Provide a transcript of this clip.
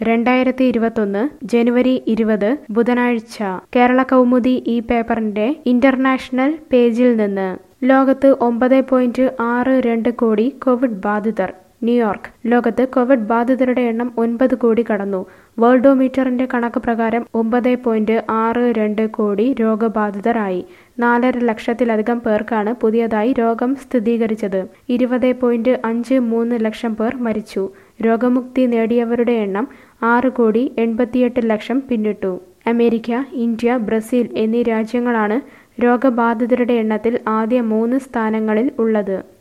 രണ്ടായിരത്തി ഇരുപത്തൊന്ന് ജനുവരി ഇരുപത് ബുധനാഴ്ച കേരള കൗമുദി ഈ പേപ്പറിന്റെ ഇന്റർനാഷണൽ പേജിൽ നിന്ന് ലോകത്ത് ഒമ്പത് പോയിന്റ് ആറ് രണ്ട് കോടി കോവിഡ് ബാധിതർ ന്യൂയോർക്ക് ലോകത്ത് കോവിഡ് ബാധിതരുടെ എണ്ണം ഒൻപത് കോടി കടന്നു വേൾഡോമീറ്ററിന്റെ കണക്ക് പ്രകാരം ഒമ്പത് പോയിന്റ് ആറ് രണ്ട് കോടി രോഗബാധിതരായി നാലര ലക്ഷത്തിലധികം പേർക്കാണ് പുതിയതായി രോഗം സ്ഥിരീകരിച്ചത് ഇരുപത് പോയിന്റ് അഞ്ച് മൂന്ന് ലക്ഷം പേർ മരിച്ചു രോഗമുക്തി നേടിയവരുടെ എണ്ണം ആറ് കോടി എൺപത്തിയെട്ട് ലക്ഷം പിന്നിട്ടു അമേരിക്ക ഇന്ത്യ ബ്രസീൽ എന്നീ രാജ്യങ്ങളാണ് രോഗബാധിതരുടെ എണ്ണത്തിൽ ആദ്യ മൂന്ന് സ്ഥാനങ്ങളിൽ ഉള്ളത്